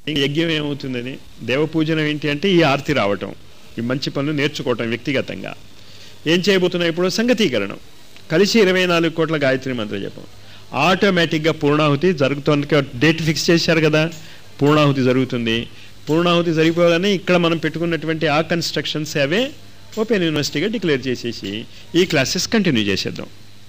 ఇంక యజ్ఞం ఏమవుతుందని దేవపూజనం ఏంటి అంటే ఈ ఆర్తి రావటం ఈ మంచి పనులు నేర్చుకోవటం వ్యక్తిగతంగా ఏం చేయబోతున్నాం ఇప్పుడు సంగతీకరణం కలిసి ఇరవై నాలుగు కోట్ల గాయత్రి మంత్ర జపం ఆటోమేటిక్గా పూర్ణాహుతి జరుగుతుంది డేట్ ఫిక్స్ చేశారు కదా పూర్ణాహుతి జరుగుతుంది పూర్ణాహుతి జరిగిపోగానే ఇక్కడ మనం పెట్టుకున్నటువంటి ఆ కన్స్ట్రక్షన్స్ అవే ఓపెన్ యూనివర్సిటీగా డిక్లేర్ చేసేసి ఈ క్లాసెస్ కంటిన్యూ చేసేద్దాం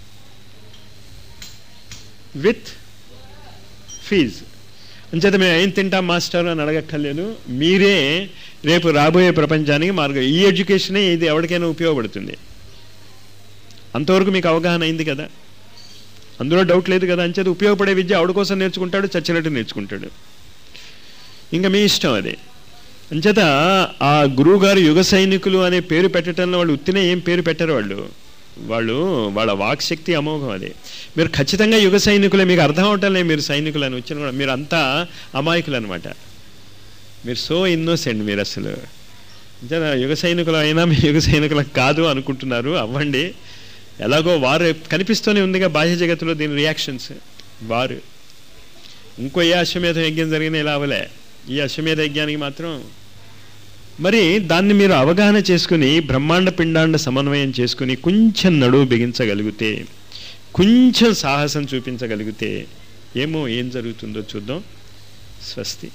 విత్ ఫీజ్ అంచేత మేము ఏం తింటాం మాస్టర్ అని అడగక్కర్లేదు మీరే రేపు రాబోయే ప్రపంచానికి మార్గం ఈ ఎడ్యుకేషనే ఇది ఎవరికైనా ఉపయోగపడుతుంది అంతవరకు మీకు అవగాహన అయింది కదా అందులో డౌట్ లేదు కదా అంచేత ఉపయోగపడే విద్య ఆవిడ కోసం నేర్చుకుంటాడు చచ్చినట్టు నేర్చుకుంటాడు ఇంకా మీ ఇష్టం అది అంచేత ఆ గురువు గారు యుగ సైనికులు అనే పేరు పెట్టడంలో వాళ్ళు ఉత్తినే ఏం పేరు పెట్టరు వాళ్ళు వాళ్ళు వాళ్ళ వాక్శక్తి అమోఘం అది మీరు ఖచ్చితంగా యుగ సైనికులే మీకు అర్థం అవటంలే మీరు సైనికులు అని వచ్చిన కూడా మీరు అంతా అమాయకులు అనమాట మీరు సో ఇన్నోసెంట్ మీరు అసలు అంచేత యుగ సైనికులు అయినా మీ యుగ సైనికులు కాదు అనుకుంటున్నారు అవ్వండి ఎలాగో వారు కనిపిస్తూనే ఉందిగా బాహ్య జగత్తులో దీని రియాక్షన్స్ వారు ఇంకో ఏ అశ్వమేధ యజ్ఞం జరిగినా ఇలా అవలే ఈ అశ్వమేధ యజ్ఞానికి మాత్రం మరి దాన్ని మీరు అవగాహన చేసుకుని బ్రహ్మాండ పిండాండ సమన్వయం చేసుకుని కొంచెం నడువు బిగించగలిగితే కొంచెం సాహసం చూపించగలిగితే ఏమో ఏం జరుగుతుందో చూద్దాం స్వస్తి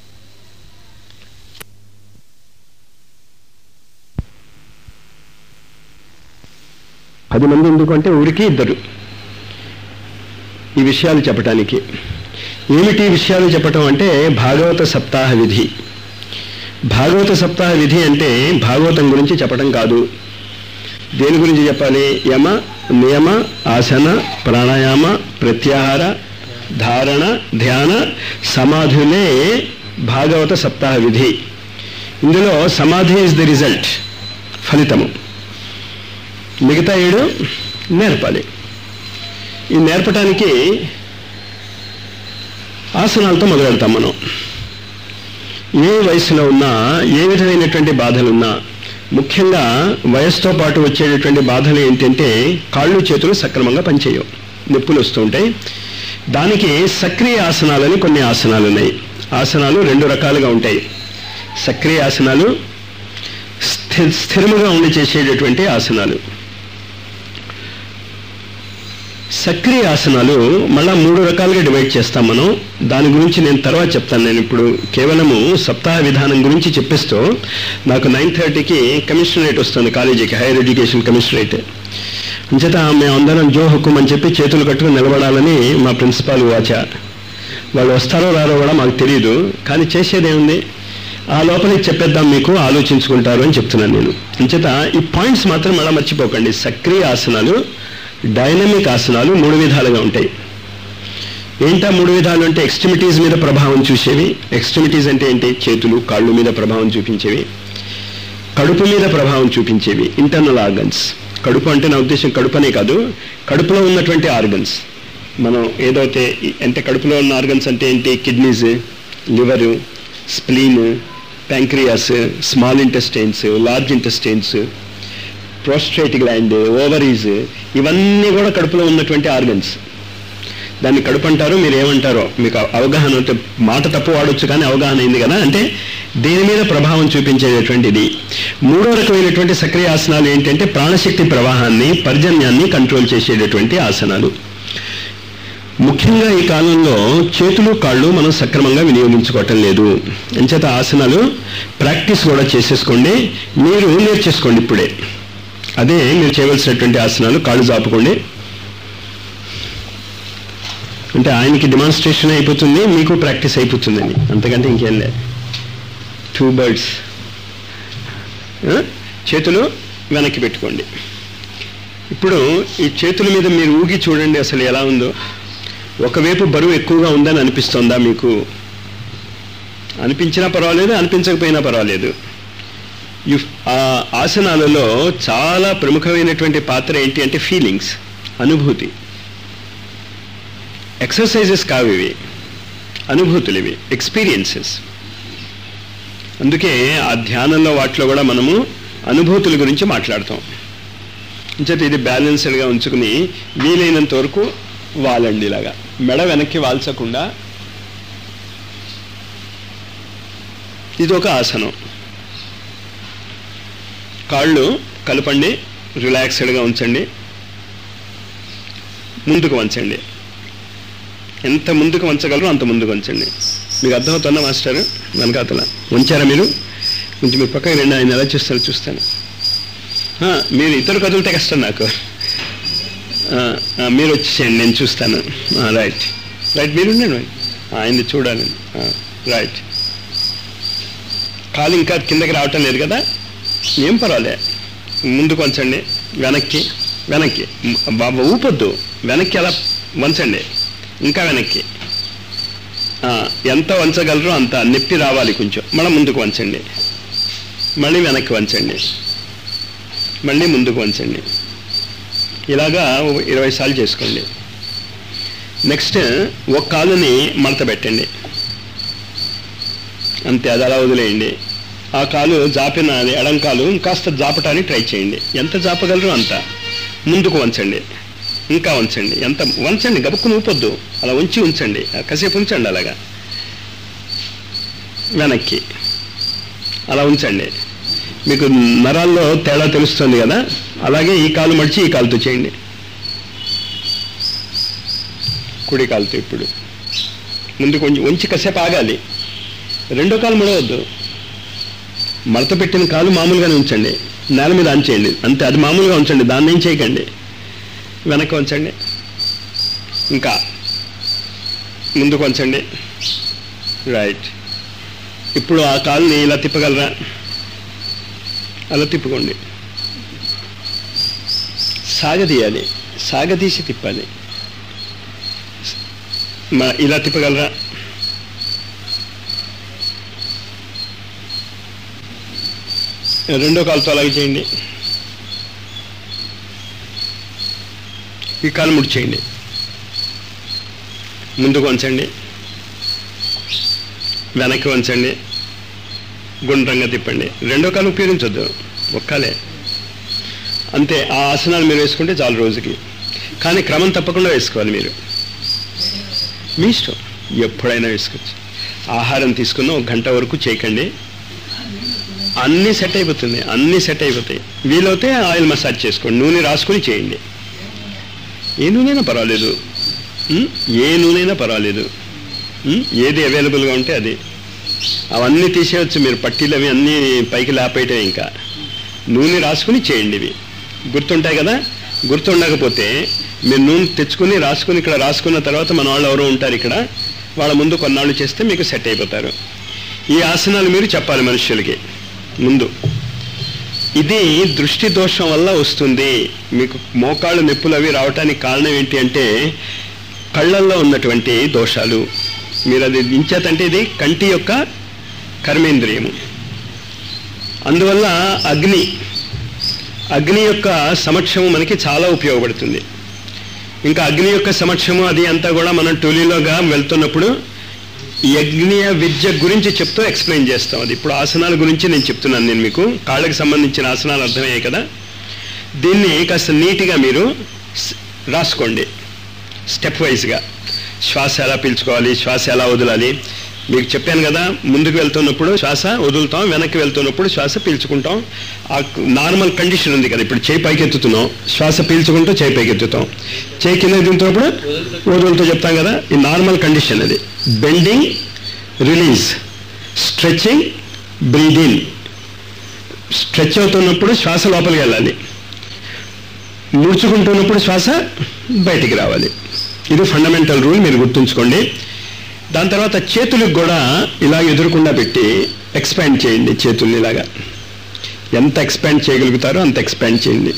పది మంది ఎందుకు అంటే ఊరికి ఇద్దరు ఈ విషయాలు చెప్పటానికి ఏమిటి ఈ విషయాలు చెప్పటం అంటే భాగవత సప్తాహ విధి భాగవత సప్తాహ విధి అంటే భాగవతం గురించి చెప్పటం కాదు దేని గురించి చెప్పాలి యమ నియమ ఆసన ప్రాణాయామ ప్రత్యాహార ధారణ ధ్యాన సమాధులే భాగవత సప్తాహ విధి ఇందులో సమాధి ఇస్ ది రిజల్ట్ ఫలితము మిగతా ఏడు నేర్పాలి ఈ నేర్పటానికి ఆసనాలతో మొదలెడతాం మనం ఏ వయసులో ఉన్నా ఏ విధమైనటువంటి బాధలున్నా ముఖ్యంగా వయసుతో పాటు వచ్చేటటువంటి బాధలు ఏంటంటే కాళ్ళు చేతులు సక్రమంగా పనిచేయవు నొప్పులు వస్తూ ఉంటాయి దానికి సక్రియ ఆసనాలని కొన్ని ఆసనాలు ఉన్నాయి ఆసనాలు రెండు రకాలుగా ఉంటాయి సక్రియ ఆసనాలు స్థి స్థిరముగా ఉండి చేసేటటువంటి ఆసనాలు సక్రియ ఆసనాలు మళ్ళా మూడు రకాలుగా డివైడ్ చేస్తాం మనం దాని గురించి నేను తర్వాత చెప్తాను నేను ఇప్పుడు కేవలము సప్తాహ విధానం గురించి చెప్పిస్తూ నాకు నైన్ థర్టీకి కమిషనరేట్ వస్తుంది కాలేజీకి హైయర్ ఎడ్యుకేషన్ కమిషనరేట్ అంచేత మేమందరం జో హుకుం అని చెప్పి చేతులు కట్టుకుని నిలబడాలని మా ప్రిన్సిపాల్ వాచ వాళ్ళు వస్తారో రారో కూడా మాకు తెలియదు కానీ చేసేదేముంది ఆ లోపలికి చెప్పేద్దాం మీకు ఆలోచించుకుంటారు అని చెప్తున్నాను నేను అంచేత ఈ పాయింట్స్ మాత్రం మళ్ళీ మర్చిపోకండి సక్రియ ఆసనాలు డైనమిక్ ఆసనాలు మూడు విధాలుగా ఉంటాయి ఏంటా మూడు విధాలు అంటే ఎక్స్ట్రిమిటీస్ మీద ప్రభావం చూసేవి ఎక్స్ట్రిమిటీస్ అంటే ఏంటి చేతులు కాళ్ళు మీద ప్రభావం చూపించేవి కడుపు మీద ప్రభావం చూపించేవి ఇంటర్నల్ ఆర్గన్స్ కడుపు అంటే నా ఉద్దేశం కడుపనే కాదు కడుపులో ఉన్నటువంటి ఆర్గన్స్ మనం ఏదైతే అంటే కడుపులో ఉన్న ఆర్గన్స్ అంటే ఏంటి kidneys liver spleen pancreas small intestines large intestines prostrate gland ovaries ఇవన్నీ కూడా కడుపులో ఉన్నటువంటి ఆర్గన్స్ దాన్ని కడుపు అంటారు మీరు ఏమంటారో మీకు అవగాహన అంటే మాట తప్పు వాడొచ్చు కానీ అవగాహన అయింది కదా అంటే దీని మీద ప్రభావం చూపించేటటువంటిది మూడో రకమైనటువంటి సక్రియ ఆసనాలు ఏంటంటే ప్రాణశక్తి ప్రవాహాన్ని పర్జన్యాన్ని కంట్రోల్ చేసేటటువంటి ఆసనాలు ముఖ్యంగా ఈ కాలంలో చేతులు కాళ్ళు మనం సక్రమంగా వినియోగించుకోవటం లేదు అంచేత ఆసనాలు ప్రాక్టీస్ కూడా చేసేసుకోండి మీరు నేర్చేసుకోండి ఇప్పుడే అదే మీరు చేయవలసినటువంటి ఆసనాలు కాళ్ళు చాపుకోండి అంటే ఆయనకి డెమాన్స్ట్రేషన్ అయిపోతుంది మీకు ప్రాక్టీస్ అయిపోతుందని అంతకంటే ఇంకేం లేదు టూ బర్డ్స్ చేతులు వెనక్కి పెట్టుకోండి ఇప్పుడు ఈ చేతుల మీద మీరు ఊగి చూడండి అసలు ఎలా ఉందో ఒకవైపు బరువు ఎక్కువగా ఉందని అనిపిస్తుందా మీకు అనిపించినా పర్వాలేదు అనిపించకపోయినా పర్వాలేదు ఆ ఆసనాలలో చాలా ప్రముఖమైనటువంటి పాత్ర ఏంటి అంటే ఫీలింగ్స్ అనుభూతి ఎక్సర్సైజెస్ కావు ఇవి అనుభూతులు ఇవి ఎక్స్పీరియన్సెస్ అందుకే ఆ ధ్యానంలో వాటిలో కూడా మనము అనుభూతుల గురించి మాట్లాడతాం ఇంచేత ఇది బ్యాలెన్స్డ్గా ఉంచుకుని వీలైనంత వరకు వాలండి ఇలాగా మెడ వెనక్కి వాల్చకుండా ఇది ఒక ఆసనం కాళ్ళు కలపండి రిలాక్స్డ్గా ఉంచండి ముందుకు వంచండి ఎంత ముందుకు వంచగలరో అంత ముందుకు వంచండి మీకు అర్థమవుతుందా మాస్టర్ వెనకాతల ఉంచారా మీరు కొంచెం మీ పక్కకి రెండు ఆయన ఎలా చూస్తారో చూస్తాను ఆ, మీరు ఇతరు కదిలితే కష్టం నాకు ఆ, ఆ, మీరు వచ్చేసేయండి నేను చూస్తాను ఆ, రైట్ రైట్ మీరు ఉండండి ఆయన్ని చూడాలి ఆ, రైట్ కాలు ఇంకా కిందకి రావటం లేదు కదా ఏం పర్వాలే ముందుకు వంచండి వెనక్కి వెనక్కి మ్, బాబా ఊపొద్దు వెనక్కి అలా వంచండి ఇంకా వెనక్కి ఆ, ఎంత వంచగలరో అంత నొప్పి రావాలి కొంచెం మళ్ళీ ముందుకు వంచండి మళ్ళీ వెనక్కి వంచండి మళ్ళీ ముందుకు వంచండి ఇలాగా ఓ ఇరవై సార్లు చేసుకోండి నెక్స్ట్ ఒక కాలుని మడత పెట్టండి అంతే అది అలా వదిలేయండి ఆ కాలు జాపిన అది ఎడం కాలు కాస్త జాపటానికి ట్రై చేయండి ఎంత జాపగలరో అంత ముందుకు వంచండి ఇంకా ఉంచండి ఎంత వంచండి గబుక్కుని ఊపొద్దు అలా ఉంచి ఉంచండి కాసేపు ఉంచండి అలాగా వెనక్కి అలా ఉంచండి మీకు నరాల్లో తేడా తెలుస్తుంది కదా అలాగే ఈ కాలు మడిచి ఈ కాలుతో చేయండి కుడి కాలుతో ఇప్పుడు ముందు కొంచెం ఉంచి కాసేపు ఆగాలి రెండో కాలు మడవద్దు మడత పెట్టిన కాలు మామూలుగానే ఉంచండి నేల మీద ఆన్ చేయండి అంతే అది మామూలుగా ఉంచండి దాన్ని ఏం చేయకండి వెనక్కి ఉంచండి ఇంకా ముందుకు ఉంచండి రైట్ ఇప్పుడు ఆ కాలుని ఇలా తిప్పగలరా అలా తిప్పుకోండి సాగదీయాలి సాగదీసి తిప్పాలి మా ఇలా తిప్పగలరా రెండో కాలుతో అలాగే చేయండి ఈ కాలు ముడిచేయండి ముందుకు వంచండి వెనక్కి వంచండి గుండ్రంగా తిప్పండి రెండో కాలు ఉపయోగించొద్దు ఒక్కలే అంతే ఆ ఆసనాలు మీరు వేసుకుంటే చాలు రోజుకి కానీ క్రమం తప్పకుండా వేసుకోవాలి మీరు మీ ఇష్టం ఎప్పుడైనా వేసుకోవచ్చు ఆహారం తీసుకున్న ఒక గంట వరకు చేయకండి అన్నీ సెట్ అయిపోతుంది అన్నీ సెట్ అయిపోతాయి వీలైతే ఆయిల్ మసాజ్ చేసుకోండి నూనె రాసుకొని చేయండి ఏ నూనెైనా పర్వాలేదు ఉం? ఏ నూనెైనా పర్వాలేదు ఉం? ఏది అవైలబుల్గా ఉంటే అది అవన్నీ తీసేయచ్చు మీరు పట్టీలు అవి అన్నీ పైకి లేపేయటం ఇంకా నూనె రాసుకుని చేయండి ఇవి గుర్తుంటాయి కదా గుర్తుండకపోతే మీరు నూనె తెచ్చుకుని రాసుకుని ఇక్కడ రాసుకున్న తర్వాత మన వాళ్ళు ఎవరో ఉంటారు ఇక్కడ వాళ్ళ ముందు కొన్నాళ్ళు చేస్తే మీకు సెట్ అయిపోతారు ఈ ఆసనాలు మీరు చెప్పాలి మనుషులకి ముందు ఇది దృష్టి దోషం వల్ల వస్తుంది మీకు మోకాళ్ళు నొప్పులు అవి రావటానికి కారణం ఏంటి అంటే కళ్ళల్లో ఉన్నటువంటి దోషాలు మీరు అది దించేతంటే ఇది కంటి యొక్క కర్మేంద్రియము అందువల్ల అగ్ని అగ్ని యొక్క సమక్షము మనకి చాలా ఉపయోగపడుతుంది ఇంకా అగ్ని యొక్క సమక్షము అది అంతా కూడా మనం టోలీలోగా వెళ్తున్నప్పుడు యజ్ఞీయ విద్య గురించి చెప్తూ ఎక్స్ప్లెయిన్ చేస్తాం అది ఇప్పుడు ఆసనాల గురించి నేను చెప్తున్నాను నేను మీకు కాళ్ళకి సంబంధించిన ఆసనాలు అర్థమయ్యాయి కదా దీన్ని కాస్త నీట్గా మీరు స్- రాసుకోండి స్టెప్ వైజ్గా శ్వాస ఎలా పీల్చుకోవాలి శ్వాస ఎలా వదలాలి మీకు చెప్పాను కదా ముందుకు వెళ్తున్నప్పుడు శ్వాస వదులుతాం వెనక్కి వెళ్తున్నప్పుడు శ్వాస పీల్చుకుంటాం ఆ నార్మల్ కండిషన్ ఉంది కదా ఇప్పుడు చేయి పైకి ఎత్తుతున్నాం శ్వాస పీల్చుకుంటూ చేయి పైకి ఎత్తుతాం చేయి కింద దింతున్నప్పుడు వదులుతూ చెప్తాం కదా ఈ నార్మల్ కండిషన్ అది bending release stretching breathing stretch అవుతున్నప్పుడు శ్వాస లోపలికి వెళ్ళాలి ముడుచుకుంటున్నప్పుడు శ్వాస బయటికి రావాలి ఇది ఫండమెంటల్ రూల్ మీరు గుర్తుంచుకోండి దాని తర్వాత చేతులకు కూడా ఇలా ఎదురకుండా పెట్టి ఎక్స్పాండ్ చేయండి చేతుల్ని ఇలాగా ఎంత ఎక్స్పాండ్ చేయగలుగుతారో అంత ఎక్స్పాండ్ చేయండి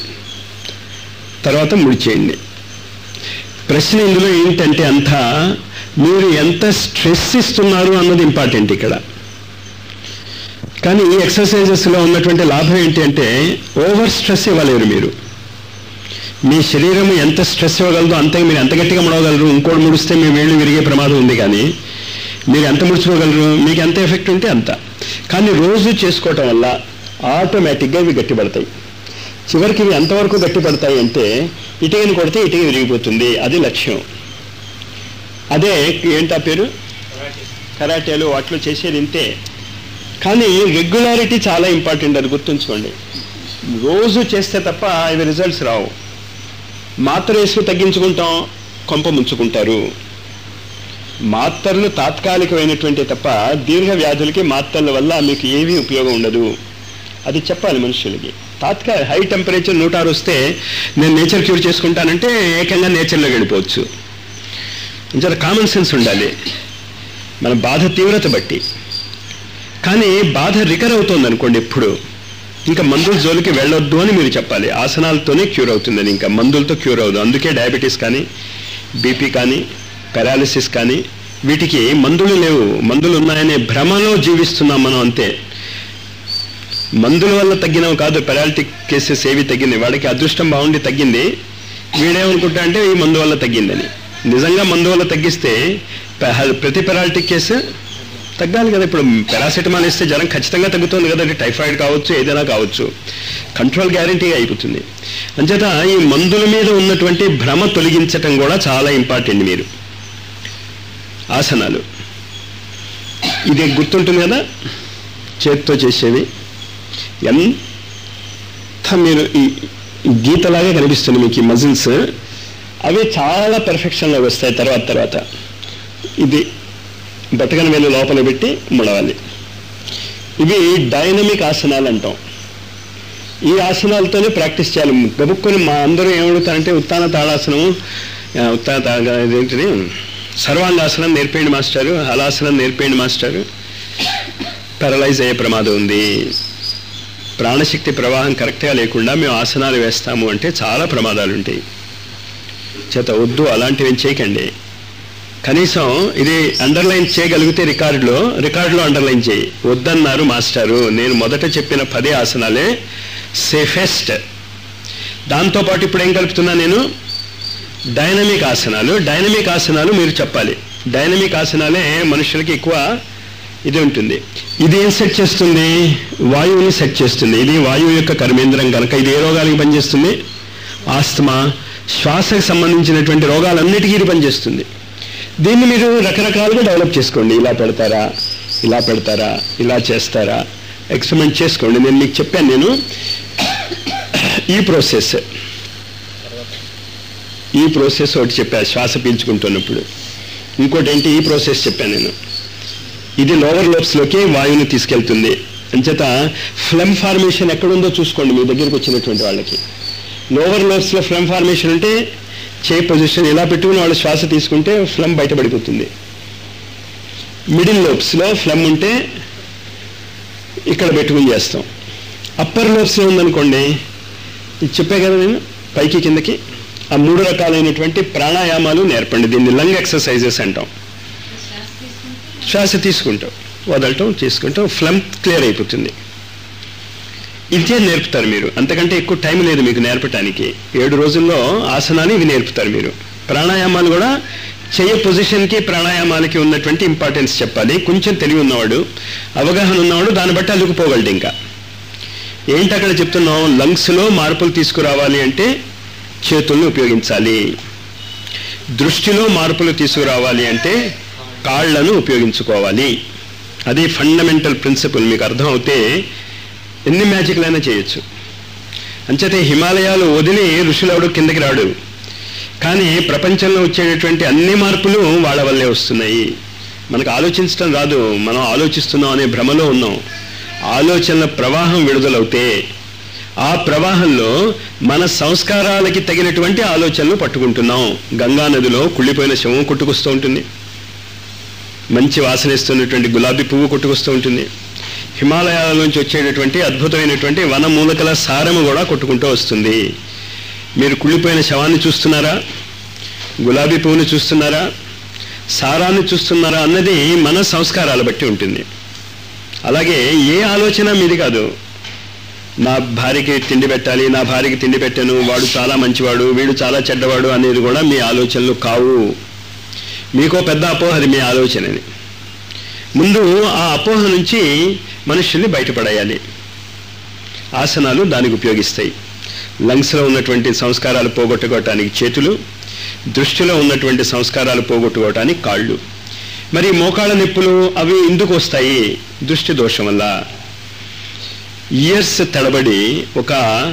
తర్వాత ముడిచేయండి ప్రశ్న ఇందులో ఏంటంటే అంతా మీరు ఎంత స్ట్రెస్ ఇస్తున్నారు అన్నది ఇంపార్టెంట్ ఇక్కడ కానీ ఈ ఎక్సర్సైజెస్లో ఉన్నటువంటి లాభం ఏంటి అంటే ఓవర్ స్ట్రెస్ ఇవ్వలేరు మీరు మీ శరీరం ఎంత స్ట్రెస్ ఇవ్వగలదో అంతే మీరు ఎంత గట్టిగా ముడవగలరు ఇంకోటి ముడిస్తే మీ వేళ్ళు విరిగే ప్రమాదం ఉంది కానీ మీరు ఎంత ముడుచుకోగలరు మీకు ఎంత ఎఫెక్ట్ ఉంటే అంత కానీ రోజు చేసుకోవటం వల్ల ఆటోమేటిక్గా ఇవి గట్టిపడతాయి చివరికి ఇవి ఎంతవరకు గట్టిపడతాయి అంటే ఇటుకని కొడితే ఇటుక విరిగిపోతుంది అది లక్ష్యం అదే ఏంటా పేరు కరాటేలు వాటిలో చేసేది ఇంతే కానీ రెగ్యులారిటీ చాలా ఇంపార్టెంట్ అది గుర్తుంచుకోండి రోజు చేస్తే తప్ప ఇవి రిజల్ట్స్ రావు మాత్ర వేసుకు తగ్గించుకుంటాం కొంప ముంచుకుంటారు మాత్రలు తాత్కాలికమైనటువంటి తప్ప దీర్ఘ వ్యాధులకి మాత్రల వల్ల మీకు ఏమీ ఉపయోగం ఉండదు అది చెప్పాలి మనుషులకి తాత్కాల హై టెంపరేచర్ నూట ఆరు వస్తే నేను నేచర్ క్యూర్ చేసుకుంటానంటే ఏకంగా నేచర్లో వెళ్ళిపోవచ్చు చాలా కామన్ సెన్స్ ఉండాలి మన బాధ తీవ్రత బట్టి కానీ బాధ రికర్ అవుతుంది అనుకోండి ఎప్పుడు ఇంకా మందుల జోలికి వెళ్ళొద్దు అని మీరు చెప్పాలి ఆసనాలతోనే క్యూర్ అవుతుందని ఇంకా మందులతో క్యూర్ అవ్వదు అందుకే డయాబెటీస్ కానీ బీపీ కానీ పారాలిసిస్ కానీ వీటికి మందులు లేవు మందులు ఉన్నాయనే భ్రమలో జీవిస్తున్నాం మనం అంతే మందుల వల్ల తగ్గినవి కాదు పెరాలిటిక్ కేసెస్ ఏవి తగ్గింది వాడికి అదృష్టం బాగుండి తగ్గింది వీడేమనుకుంటా అంటే ఈ మందు వల్ల తగ్గిందని నిజంగా మందు వల్ల తగ్గిస్తే పె- ప్రతి పెరాలిటిక్ కేసు తగ్గాలి కదా ఇప్పుడు పారాసెటమాల్ ఇస్తే జ్వరం ఖచ్చితంగా తగ్గుతుంది కదా అది టైఫాయిడ్ కావచ్చు ఏదైనా కావచ్చు కంట్రోల్ గ్యారంటీగా అయిపోతుంది అంచేత ఈ మందుల మీద ఉన్నటువంటి భ్రమ తొలగించటం కూడా చాలా ఇంపార్టెంట్ మీరు ఆసనాలు ఇది గుర్తుంటుంది కదా చేతితో చేసేవి ఎంత మీరు ఈ ఈ గీతలాగా కనిపిస్తుంది మీకు ఈ మజిల్స్ అవి చాలా పెర్ఫెక్షన్లో వస్తాయి తర్వాత తర్వాత ఇది బతకని వేలు లోపల పెట్టి ముడవాలి ఇవి డైనమిక్ ఆసనాలు అంటాం ఈ ఆసనాలతోనే ప్రాక్టీస్ చేయాలి గబుక్కొని మా అందరూ ఏమడుగుతారంటే ఉత్తాన తాళాసనం ఆ, ఉత్తాన తాళ ఇదేంటిది సర్వాంగాసనం నేర్పేయండి మాస్టారు హలాసనం నేర్పేయండి మాస్టారు పారలైజ్ అయ్యే ప్రమాదం ఉంది ప్రాణశక్తి ప్రవాహం కరెక్ట్గా లేకుండా మేము ఆసనాలు వేస్తాము అంటే చాలా ప్రమాదాలు ఉంటాయి చేత వద్దు అలాంటివి ఏం చేయకండి కనీసం ఇది అండర్లైన్ చేయగలిగితే రికార్డులో రికార్డులో అండర్లైన్ చేయి వద్దన్నారు మాస్టారు నేను మొదట చెప్పిన పదే ఆసనాలే సేఫెస్ట్ దాంతోపాటు ఇప్పుడు ఏం కలుపుతున్నా నేను డైనమిక్ ఆసనాలు డైనమిక్ ఆసనాలు మీరు చెప్పాలి డైనమిక్ ఆసనాలే మనుషులకి ఎక్కువ ఇది ఉంటుంది ఇది ఏం సెట్ చేస్తుంది వాయువుని సెట్ చేస్తుంది ఇది వాయువు యొక్క కర్మేంద్రం కనుక ఇది ఏ రోగాలకి పనిచేస్తుంది ఆస్తమా శ్వాసకు సంబంధించినటువంటి రోగాలన్నిటికీ ఇది పనిచేస్తుంది దీన్ని మీరు రకరకాలుగా డెవలప్ చేసుకోండి ఇలా పెడతారా ఇలా పెడతారా ఇలా చేస్తారా ఎక్స్పెరిమెంట్ చేసుకోండి నేను మీకు చెప్పాను నేను ఈ ప్రాసెస్ ఈ ప్రాసెస్ ఒకటి చెప్పాను శ్వాస పీల్చుకుంటున్నప్పుడు ఇంకోటి ఏంటి ఈ ప్రాసెస్ చెప్పాను నేను ఇది లోవర్ లోకి వాయువుని తీసుకెళ్తుంది అంచేత ఫ్లెమ్ ఫార్మేషన్ ఎక్కడుందో చూసుకోండి మీ దగ్గరికి వచ్చినటువంటి వాళ్ళకి లోవర్ లో ఫ్లెమ్ ఫార్మేషన్ అంటే చే పొజిషన్ ఇలా పెట్టుకుని వాళ్ళు శ్వాస తీసుకుంటే ఫ్లమ్ బయటపడిపోతుంది మిడిల్ లోబ్స్లో ఫ్లమ్ ఉంటే ఇక్కడ పెట్టుకుని చేస్తాం అప్పర్ లోబ్స్లో ఉందనుకోండి ఇది చెప్పే కదా నేను పైకి కిందకి ఆ మూడు రకాలైనటువంటి ప్రాణాయామాలు నేర్పండి దీన్ని లంగ్ ఎక్సర్సైజెస్ అంటాం శ్వాస తీసుకుంటాం వదలటం తీసుకుంటాం ఫ్లమ్ క్లియర్ అయిపోతుంది ఇదే నేర్పుతారు మీరు అంతకంటే ఎక్కువ టైం లేదు మీకు నేర్పటానికి ఏడు రోజుల్లో ఆసనాలు ఇవి నేర్పుతారు మీరు ప్రాణాయామాలు కూడా చెయ్య పొజిషన్కి ప్రాణాయామాలకి ఉన్నటువంటి ఇంపార్టెన్స్ చెప్పాలి కొంచెం తెలివి ఉన్నవాడు అవగాహన ఉన్నవాడు దాన్ని బట్టి అల్లుకుపోగలడు ఇంకా ఏంటి అక్కడ చెప్తున్నాం లంగ్స్లో మార్పులు తీసుకురావాలి అంటే చేతుల్ని ఉపయోగించాలి దృష్టిలో మార్పులు తీసుకురావాలి అంటే కాళ్లను ఉపయోగించుకోవాలి అది ఫండమెంటల్ ప్రిన్సిపల్ మీకు అర్థం అవుతే ఎన్ని మ్యాజిక్లైనా చేయొచ్చు అంచేతే హిమాలయాలు వదిలి ఋషులెవడు కిందకి రాడు కానీ ప్రపంచంలో వచ్చేటటువంటి అన్ని మార్పులు వాళ్ళ వల్లే వస్తున్నాయి మనకు ఆలోచించడం రాదు మనం ఆలోచిస్తున్నాం అనే భ్రమలో ఉన్నాం ఆలోచనల ప్రవాహం విడుదలవుతే ఆ ప్రవాహంలో మన సంస్కారాలకి తగినటువంటి ఆలోచనలు పట్టుకుంటున్నాం గంగా నదిలో కుళ్ళిపోయిన శవం కొట్టుకొస్తూ ఉంటుంది మంచి వాసనేస్తున్నటువంటి గులాబీ పువ్వు కొట్టుకొస్తూ ఉంటుంది హిమాలయాల నుంచి వచ్చేటటువంటి అద్భుతమైనటువంటి వనమూలకల సారము కూడా కొట్టుకుంటూ వస్తుంది మీరు కుళ్ళిపోయిన శవాన్ని చూస్తున్నారా గులాబీ పువ్వుని చూస్తున్నారా సారాన్ని చూస్తున్నారా అన్నది మన సంస్కారాల బట్టి ఉంటుంది అలాగే ఏ ఆలోచన మీది కాదు నా భార్యకి తిండి పెట్టాలి నా భార్యకి తిండి పెట్టాను వాడు చాలా మంచివాడు వీడు చాలా చెడ్డవాడు అనేది కూడా మీ ఆలోచనలు కావు మీకో పెద్ద అపోహ అది మీ ఆలోచనని ముందు ఆ అపోహ నుంచి మనుషుల్ని బయటపడేయాలి ఆసనాలు దానికి ఉపయోగిస్తాయి లంగ్స్లో ఉన్నటువంటి సంస్కారాలు పోగొట్టుకోవటానికి చేతులు దృష్టిలో ఉన్నటువంటి సంస్కారాలు పోగొట్టుకోవటానికి కాళ్ళు మరి మోకాళ్ళ నొప్పులు అవి ఎందుకు వస్తాయి దృష్టి దోషం వల్ల ఇయర్స్ తడబడి ఒక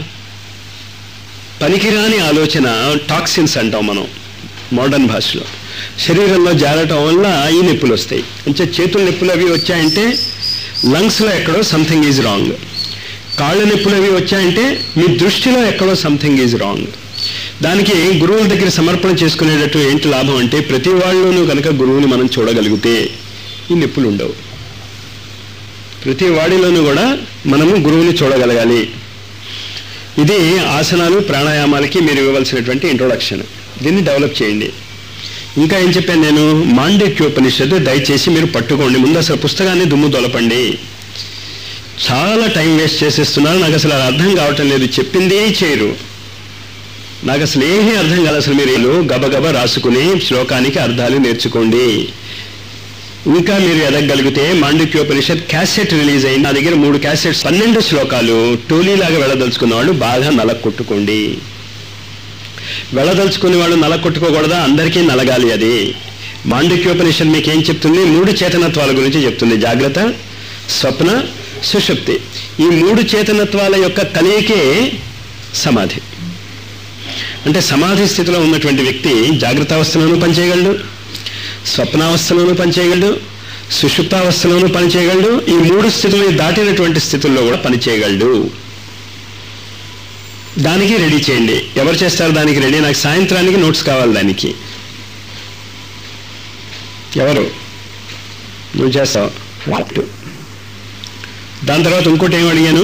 పనికిరాని ఆలోచన టాక్సిన్స్ అంటాం మనం మోడర్న్ భాషలో శరీరంలో జారటం వల్ల ఈ నొప్పులు వస్తాయి అంటే చేతుల నొప్పులు అవి వచ్చాయంటే లంగ్స్లో ఎక్కడో సంథింగ్ ఈజ్ రాంగ్ కాళ్ళ నొప్పులు అవి వచ్చాయంటే మీ దృష్టిలో ఎక్కడో సంథింగ్ ఈజ్ రాంగ్ దానికి గురువుల దగ్గర సమర్పణ చేసుకునేటట్టు ఏంటి లాభం అంటే ప్రతి వాళ్ళలోనూ కనుక గురువుని మనం చూడగలిగితే ఈ నొప్పులు ఉండవు ప్రతి వాడిలోనూ కూడా మనము గురువుని చూడగలగాలి ఇది ఆసనాలు ప్రాణాయామాలకి మీరు ఇవ్వవలసినటువంటి ఇంట్రొడక్షన్ దీన్ని డెవలప్ చేయండి ఇంకా ఏం చెప్పాను నేను మాండక్యోపనిషత్తు దయచేసి మీరు పట్టుకోండి ముందు అసలు పుస్తకాన్ని దుమ్ము దొలపండి చాలా టైం వేస్ట్ చేసేస్తున్నారు నాకు అసలు అది అర్థం కావటం లేదు చెప్పింది చేయరు నాకు అసలు ఏమీ అర్థం కాదు అసలు మీరు గబగబ రాసుకుని శ్లోకానికి అర్థాలు నేర్చుకోండి ఇంకా మీరు ఎదగగలిగితే మాండిక్యోపనిషత్ క్యాసెట్ రిలీజ్ అయింది నా దగ్గర మూడు క్యాసెట్స్ పన్నెండు శ్లోకాలు టోలీలాగా వెళ్ళదలుచుకున్న వాళ్ళు బాగా నలకొట్టుకోండి వెళ్ళదలుచుకునే వాళ్ళు నలకొట్టుకోకూడదా అందరికీ నలగాలి అది మాండిక్యోపనిషత్ మీకు ఏం చెప్తుంది మూడు చేతనత్వాల గురించి చెప్తుంది జాగ్రత్త స్వప్న సుషుప్తి ఈ మూడు చేతనత్వాల యొక్క కలయికే సమాధి అంటే సమాధి స్థితిలో ఉన్నటువంటి వ్యక్తి జాగ్రత్త అవస్థలోనూ పనిచేయగలడు స్వప్నావస్థలోనూ పనిచేయగలడు సుషుప్తావస్థలోనూ పనిచేయగలడు ఈ మూడు స్థితులు దాటినటువంటి స్థితుల్లో కూడా పనిచేయగలడు దానికి రెడీ చేయండి ఎవరు చేస్తారు దానికి రెడీ నాకు సాయంత్రానికి నోట్స్ కావాలి దానికి ఎవరు నువ్వు చేస్తావు దాని తర్వాత ఇంకోటి ఏం అడిగాను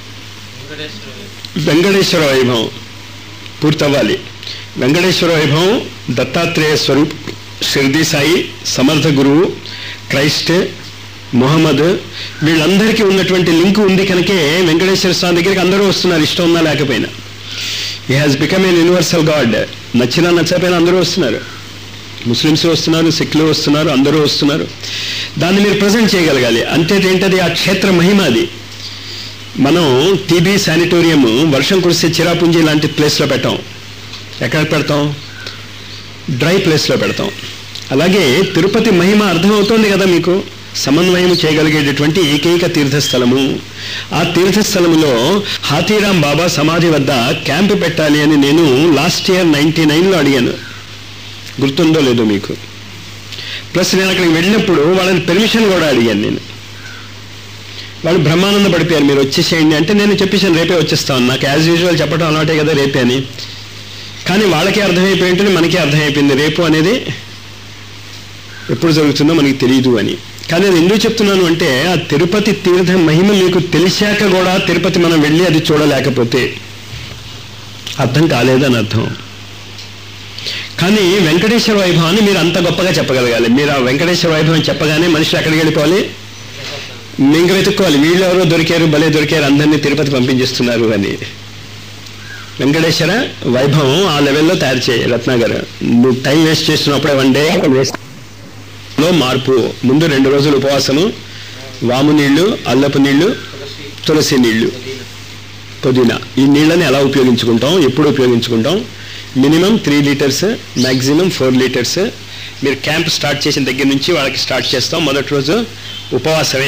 వెంకటేశ్వర వైభవం పూర్తవ్వాలి వెంకటేశ్వర వైభవం దత్తాత్రేయ స్వరూప్ షిర్ది సాయి సమర్థ గురువు క్రైస్ట్ మొహమ్మద్ వీళ్ళందరికీ ఉన్నటువంటి లింక్ ఉంది కనుకే వెంకటేశ్వర స్వామి దగ్గరికి అందరూ వస్తున్నారు ఇష్టం ఉన్నా లేకపోయినా ఈ has become an universal God నచ్చినా నచ్చకపోయినా అందరూ వస్తున్నారు ముస్లిమ్స్ వస్తున్నారు సిఖ్లు వస్తున్నారు అందరూ వస్తున్నారు దాన్ని మీరు ప్రజెంట్ చేయగలగాలి అంటే ఏంటది ఆ క్షేత్ర మహిమ అది మనం టీబీ శానిటోరియం వర్షం కురిస్తే చిరాపుంజి లాంటి ప్లేస్లో పెట్టాం ఎక్కడ పెడతాం డ్రై ప్లేస్లో పెడతాం అలాగే తిరుపతి మహిమ అర్థమవుతోంది కదా మీకు సమన్వయం చేయగలిగేటటువంటి ఏకైక తీర్థస్థలము ఆ తీర్థస్థలములో హాతీరాం బాబా సమాధి వద్ద క్యాంపు పెట్టాలి అని నేను లాస్ట్ ఇయర్ నైన్టీ నైన్లో అడిగాను గుర్తుందో లేదో మీకు ప్లస్ నేను అక్కడికి వెళ్ళినప్పుడు వాళ్ళని పెర్మిషన్ కూడా అడిగాను నేను వాళ్ళు బ్రహ్మానంద పడిపోయారు మీరు వచ్చేసేయండి అంటే నేను చెప్పేసాను రేపే వచ్చేస్తాను నాకు యాజ్ యూజువల్ చెప్పడం అలవాటే కదా రేపే అని కానీ వాళ్ళకి అర్థమైపోయి ఉంటుంది మనకి అర్థమైపోయింది రేపు అనేది ఎప్పుడు జరుగుతుందో మనకి తెలియదు అని కానీ అది ఎందుకు చెప్తున్నాను అంటే ఆ తిరుపతి తీర్థ మహిమ మీకు తెలిసాక కూడా తిరుపతి మనం వెళ్ళి అది చూడలేకపోతే అర్థం కాలేదని అర్థం కానీ వెంకటేశ్వర వైభవాన్ని మీరు అంత గొప్పగా చెప్పగలగాలి మీరు ఆ వెంకటేశ్వర వైభవం చెప్పగానే మనుషులు ఎక్కడికి వెళ్ళిపోవాలి ఇంక వెతుక్కోవాలి వీళ్ళు ఎవరో దొరికారు భలే దొరికారు అందరినీ తిరుపతి పంపించేస్తున్నారు అని వెంకటేశ్వర వైభవం ఆ లెవెల్లో తయారు చేయి రత్నాగర్ నువ్వు టైం వేస్ట్ చేస్తున్నప్పుడే వన్ డే లో మార్పు ముందు రెండు రోజులు ఉపవాసము వాము నీళ్లు అల్లపు నీళ్లు తులసి నీళ్లు పుదీనా ఈ నీళ్ళని ఎలా ఉపయోగించుకుంటాం ఎప్పుడు ఉపయోగించుకుంటాం minimum three litres maximum four litres మీరు క్యాంప్ స్టార్ట్ చేసిన దగ్గర నుంచి వాళ్ళకి స్టార్ట్ చేస్తాం మొదటి రోజు ఉపవాసమే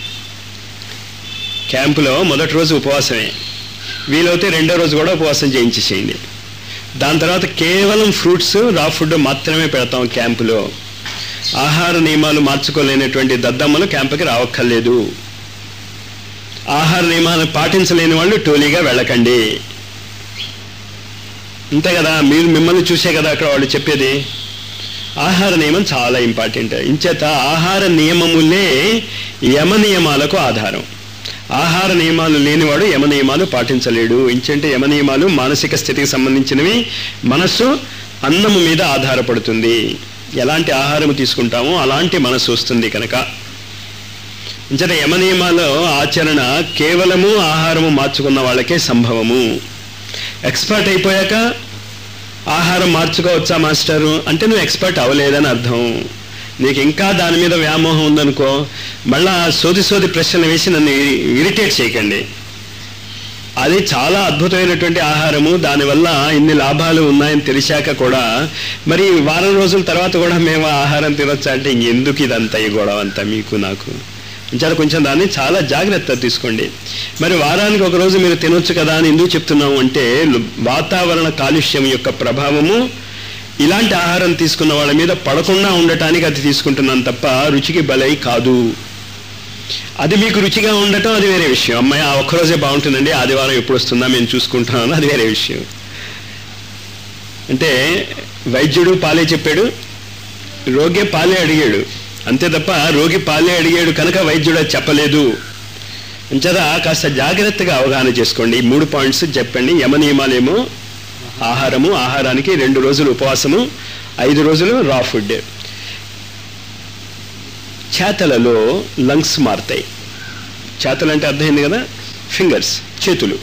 క్యాంపులో మొదటి రోజు ఉపవాసమే వీలైతే రెండో రోజు కూడా ఉపవాసం చేయించేసేయండి దాని తర్వాత కేవలం ఫ్రూట్స్ రా ఫుడ్ మాత్రమే పెడతాం క్యాంపులో ఆహార నియమాలు మార్చుకోలేనటువంటి దద్దమ్మలు క్యాంపుకి రావక్కర్లేదు ఆహార నియమాలు పాటించలేని వాళ్ళు టోలీగా వెళ్ళకండి అంతే కదా మీరు మిమ్మల్ని చూసే కదా అక్కడ వాళ్ళు చెప్పేది ఆహార నియమం చాలా ఇంపార్టెంట్ ఇంచేత ఆహార నియమములే యమ నియమాలకు ఆధారం ఆహార నియమాలు లేనివాడు యమ నియమాలు పాటించలేడు ఇంచంటే యమ నియమాలు మానసిక స్థితికి సంబంధించినవి మనస్సు అన్నము మీద ఆధారపడుతుంది ఎలాంటి ఆహారం తీసుకుంటామో అలాంటి మనస్సు వస్తుంది కనుక ఇంచట యమ నియమాల ఆచరణ కేవలము ఆహారము మార్చుకున్న వాళ్ళకే సంభవము ఎక్స్పర్ట్ అయిపోయాక ఆహారం మార్చుకోవచ్చా మాస్టరు అంటే నువ్వు ఎక్స్పర్ట్ అవ్వలేదని అర్థం నీకు ఇంకా దాని మీద వ్యామోహం ఉందనుకో మళ్ళా సోది సోది ప్రశ్నలు వేసి నన్ను ఇరిటేట్ చేయకండి అది చాలా అద్భుతమైనటువంటి ఆహారము దానివల్ల ఇన్ని లాభాలు ఉన్నాయని తెలిసాక కూడా మరి వారం రోజుల తర్వాత కూడా మేము ఆ ఆహారం తినొచ్చా అంటే ఇంకెందుకు ఇదంతా ఈ గొడవ అంతా మీకు నాకు చాలా కొంచెం దాన్ని చాలా జాగ్రత్త తీసుకోండి మరి వారానికి ఒక రోజు మీరు తినొచ్చు కదా అని ఎందుకు చెప్తున్నాము అంటే లు- వాతావరణ కాలుష్యం యొక్క ప్రభావము ఇలాంటి ఆహారం తీసుకున్న వాళ్ళ మీద పడకుండా ఉండటానికి అది తీసుకుంటున్నాను తప్ప రుచికి బలై కాదు అది మీకు రుచిగా ఉండటం అది వేరే విషయం అమ్మాయి ఆ ఒక్కరోజే బాగుంటుందండి ఆదివారం ఎప్పుడు వస్తుందా మేము చూసుకుంటున్నాను అది వేరే విషయం అంటే వైద్యుడు పాలే చెప్పాడు రోగే పాలే అడిగాడు అంతే తప్ప రోగి పాలే అడిగాడు కనుక వైద్యుడు అది చెప్పలేదు అంచేత కాస్త జాగ్రత్తగా అవగాహన చేసుకోండి ఈ మూడు పాయింట్స్ చెప్పండి యమ నియమాలేమో ఆహారము ఆహారానికి రెండు రోజులు ఉపవాసము ఐదు రోజులు రా ఫుడ్ చేతలలో లంగ్స్ మారుతాయి చేతలు అంటే అర్థమైంది కదా ఫింగర్స్ చేతులు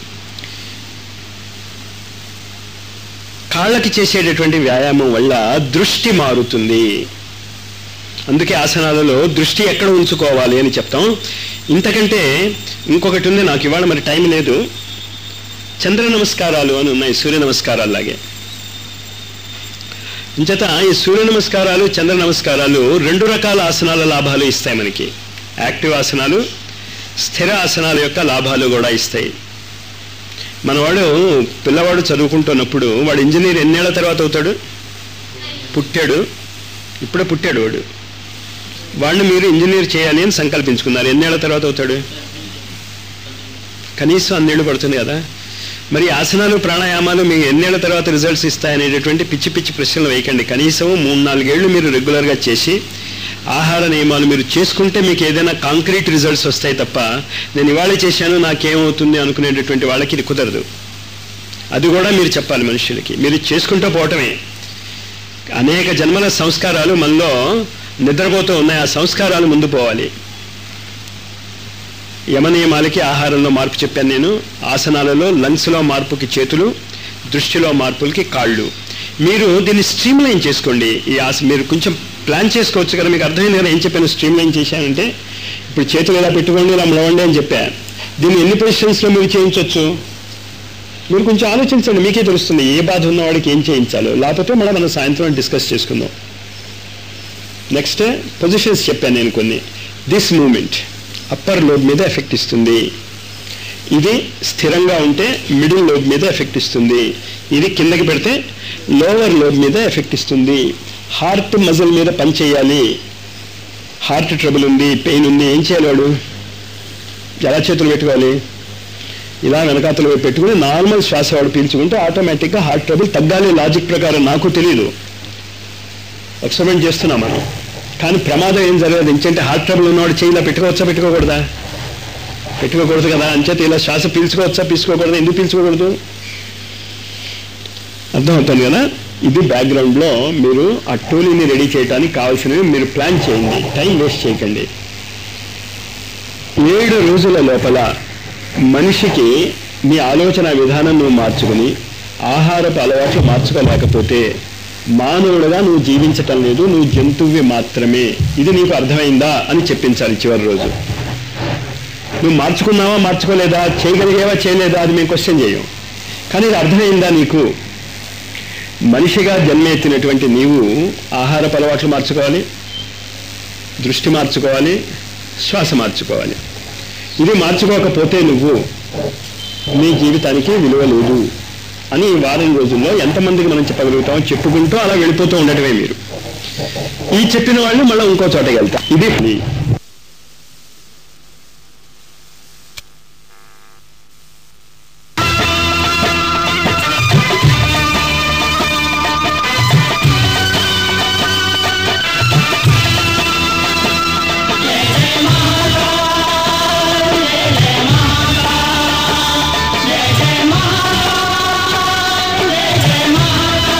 కాళ్ళకి చేసేటటువంటి వ్యాయామం వల్ల దృష్టి మారుతుంది అందుకే ఆసనాలలో దృష్టి ఎక్కడ ఉంచుకోవాలి అని చెప్తాం ఇంతకంటే ఇంకొకటి ఉంది నాకు ఇవాళ మరి టైం లేదు చంద్ర నమస్కారాలు అని ఉన్నాయి సూర్య నమస్కారాలు లాగే ఇంచేత ఈ సూర్య నమస్కారాలు చంద్ర నమస్కారాలు రెండు రకాల ఆసనాల లాభాలు ఇస్తాయి మనకి యాక్టివ్ ఆసనాలు స్థిర ఆసనాల యొక్క లాభాలు కూడా ఇస్తాయి మనవాడు పిల్లవాడు చదువుకుంటున్నప్పుడు వాడు ఇంజనీర్ ఎన్నేళ్ల తర్వాత అవుతాడు పుట్టాడు ఇప్పుడే పుట్టాడు వాడు వాడిని మీరు ఇంజనీర్ చేయాలి అని సంకల్పించుకున్నారు ఎన్నేళ్ల తర్వాత అవుతాడు కనీసం అన్నేళ్ళు పడుతుంది కదా మరి ఆసనాలు ప్రాణాయామాలు మీకు ఎన్నేళ్ల తర్వాత రిజల్ట్స్ ఇస్తాయనేటటువంటి పిచ్చి పిచ్చి ప్రశ్నలు వేయకండి కనీసం మూడు నాలుగేళ్లు మీరు రెగ్యులర్గా చేసి ఆహార నియమాలు మీరు చేసుకుంటే మీకు ఏదైనా కాంక్రీట్ రిజల్ట్స్ వస్తాయి తప్ప నేను ఇవాళ చేశాను నాకేమవుతుంది అనుకునేటటువంటి వాళ్ళకి ఇది కుదరదు అది కూడా మీరు చెప్పాలి మనుషులకి మీరు చేసుకుంటూ పోవటమే అనేక జన్మల సంస్కారాలు మనలో నిద్రపోతూ ఉన్నాయి ఆ సంస్కారాలు ముందు పోవాలి యమనియమాలకి ఆహారంలో మార్పు చెప్పాను నేను ఆసనాలలో లంగ్స్లో మార్పుకి చేతులు దృష్టిలో మార్పులకి కాళ్ళు మీరు దీన్ని స్ట్రీమ్ లైన్ చేసుకోండి ఈ ఆస మీరు కొంచెం ప్లాన్ చేసుకోవచ్చు కదా మీకు అర్థమైంది కదా ఏం చెప్పాను స్ట్రీమ్ లైన్ చేశానంటే ఇప్పుడు చేతులు ఇలా పెట్టుకోండి ఇలా మలవండి అని చెప్పా దీన్ని ఎన్ని పొజిషన్స్లో మీరు చేయించవచ్చు మీరు కొంచెం ఆలోచించండి మీకే తెలుస్తుంది ఏ బాధ ఉన్న వాడికి ఏం చేయించాలో లేకపోతే మళ్ళీ మనం సాయంత్రం డిస్కస్ చేసుకుందాం నెక్స్ట్ పొజిషన్స్ చెప్పాను నేను కొన్ని దిస్ మూమెంట్ అప్పర్ లోబ్ మీద ఎఫెక్ట్ ఇస్తుంది ఇది స్థిరంగా ఉంటే మిడిల్ లోబ్ మీద ఎఫెక్ట్ ఇస్తుంది ఇది కిందకి పెడితే లోవర్ లోబ్ మీద ఎఫెక్ట్ ఇస్తుంది హార్ట్ మజిల్ మీద పని చేయాలి హార్ట్ ట్రబుల్ ఉంది పెయిన్ ఉంది ఏం చేయాలి వాడు ఎలా చేతులు పెట్టుకోవాలి ఇలా వెనకాతలు వైపు పెట్టుకుని నార్మల్ శ్వాస వాడు పీల్చుకుంటే ఆటోమేటిక్గా హార్ట్ ట్రబుల్ తగ్గాలి లాజిక్ ప్రకారం నాకు తెలియదు ఎక్స్పెరిమెంట్ చేస్తున్నాం మనం కానీ ప్రమాదం ఏం జరగదు ఎందుకంటే హార్ట్ ట్రబుల్ ఉన్నవాడు చేయి ఇలా పెట్టుకోవచ్చా పెట్టుకోకూడదా పెట్టుకోకూడదు కదా అంచేత ఇలా శ్వాస పీల్చుకోవచ్చా పీల్చుకోకూడదు ఎందుకు పీల్చుకోకూడదు అర్థమవుతుంది కదా ఇది బ్యాక్గ్రౌండ్లో మీరు ఆ టోలీని రెడీ చేయడానికి కావాల్సినవి మీరు ప్లాన్ చేయండి టైం వేస్ట్ చేయకండి ఏడు రోజుల లోపల మనిషికి నీ ఆలోచన విధానం నువ్వు మార్చుకుని ఆహారపు అలవాట్లు మార్చుకోలేకపోతే మానవుడుగా నువ్వు జీవించటం లేదు నువ్వు జంతువువి మాత్రమే ఇది నీకు అర్థమైందా అని చెప్పించాలి చివరి రోజు నువ్వు మార్చుకున్నావా మార్చుకోలేదా చేయగలిగేవా చేయలేదా అది మేము క్వశ్చన్ చేయం కానీ ఇది అర్థమైందా నీకు మనిషిగా జన్మెత్తినటువంటి నీవు ఆహారపు అలవాట్లు మార్చుకోవాలి దృష్టి మార్చుకోవాలి శ్వాస మార్చుకోవాలి ఇది మార్చుకోకపోతే నువ్వు నీ జీవితానికి విలువ లేదు అని ఈ వారం రోజుల్లో ఎంతమందికి మనం చెప్పగలుగుతాం చెప్పుకుంటూ అలా వెళ్ళిపోతూ ఉండటమే మీరు ఈ చెప్పిన వాళ్ళు మళ్ళీ ఇంకో చోటకి వెళ్తాం ఇది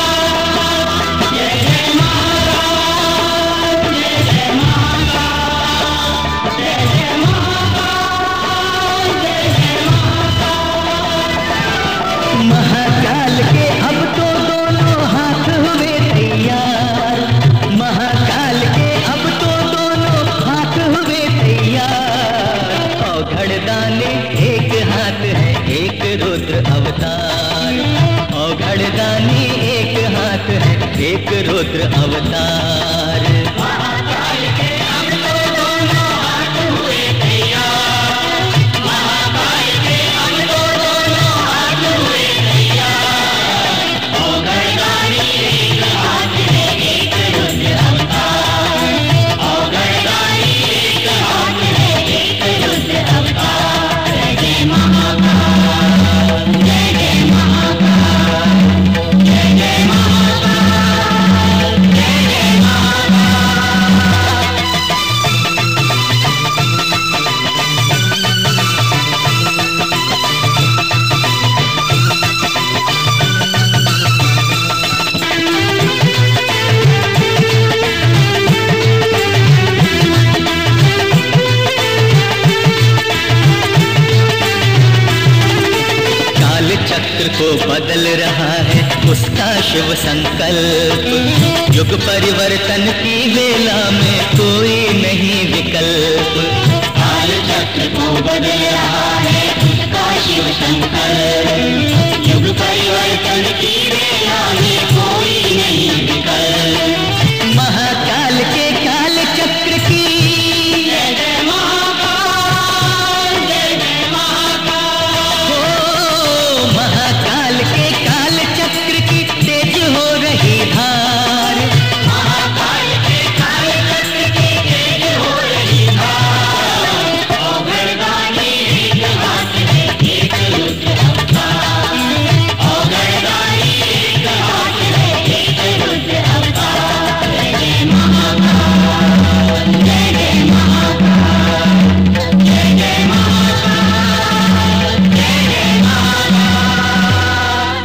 జయ रुद्र अवतार औघड़दानी एक हाथ है एक रुद्र अवतार काल चक्र को बदल रहा है उसका शिव संकल्प युग परिवर्तन की वेला में कोई नहीं विकल्प काल चक्र को बदल रहा है उसका शिव शंकर युग परिवर्तन की वेला में कोई नहीं विकल्प महाकाल के काल चक्र की जय जय महाकाल जय जय महाकाल हो महाकाल के काल चक्र की तेज हो रही धार महाकाल के काल चक्र की तेज हो रही धार औघड़दानी एक हाथ है एक रुद्र अवतार औघड़दानी एक हाथ है एक रुद्र अवतार जय जय महाकाल जय जय महाकाल जय जय महाकाल जय जय महाकाल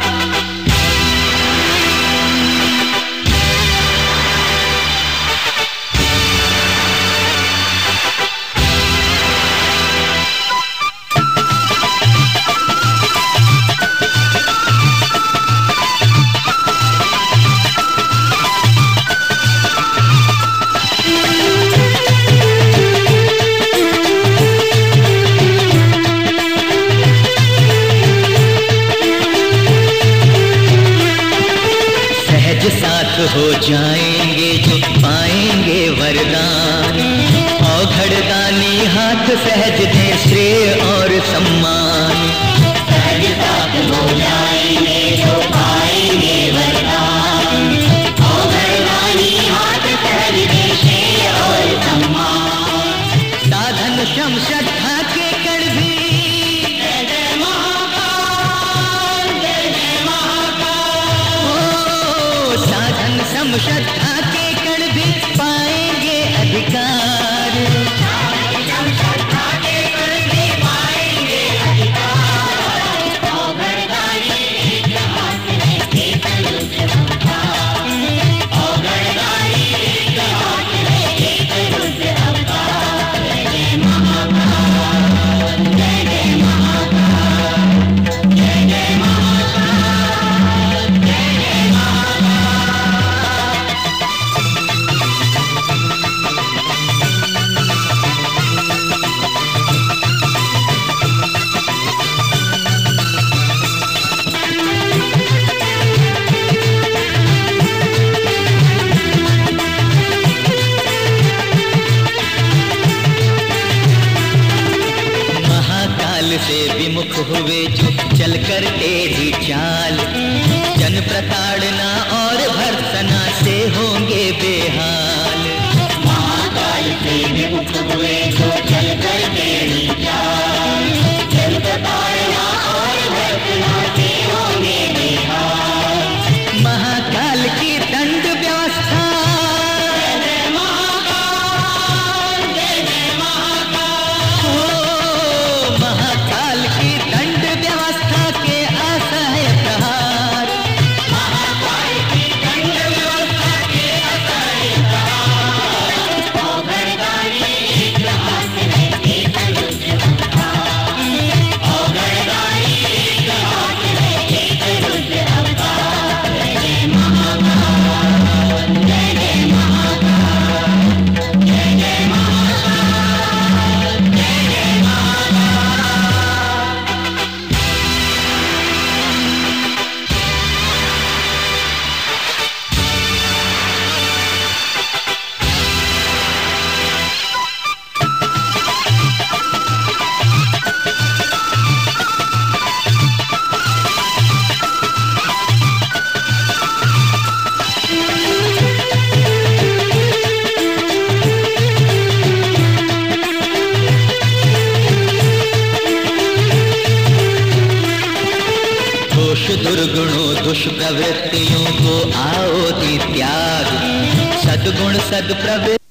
सहज साथ हो जाएंगे जो पाएंगे वरदान औघड़दानी हाथ सहज दे श्रेय और सम्मान सहज साथ हो जाएंगे जो पाएंगे वरदान औघड़दानी हाथ सहज देशे और सम्मान साधन शम श्रद्धा के कण भी जय जय महाकाल जय जय महाकाल ओ साधन सम श्रद्धा के कण भी पाएंगे अधिकार श्रद्धा के कण भी पाएंगे अधिकार औघड़दानी एक हाथ है एक रुद्र अवतार औघड़दानी एक हाथ है एक रुद्र अवतार जय जय महाकाल जय जय महाकाल जय जय महाकाल जय जय महाकाल महाकाल से विमुख हुए जो चलकर टेढ़ी चाल जन प्रताड़ना और भर्सना से होंगे बेहाल महाकाल से विमुख हुए जो चल कर तेरी चाल जल प्रताड़ना और भर्तना से होंगे बेहाल महाकाल की दंड व्यवस्था जय जय महाकाल जय जय महाकाल हो महाकाल की दंड व्यवस्था के असहाय प्रहार महाकाल की दंड व्यवस्था के असहाय प्रहार औघड़दानी एक हाथ है एक प्रवृत्तियों को आओ दी त्याग सदगुण सद प्रवृत्ति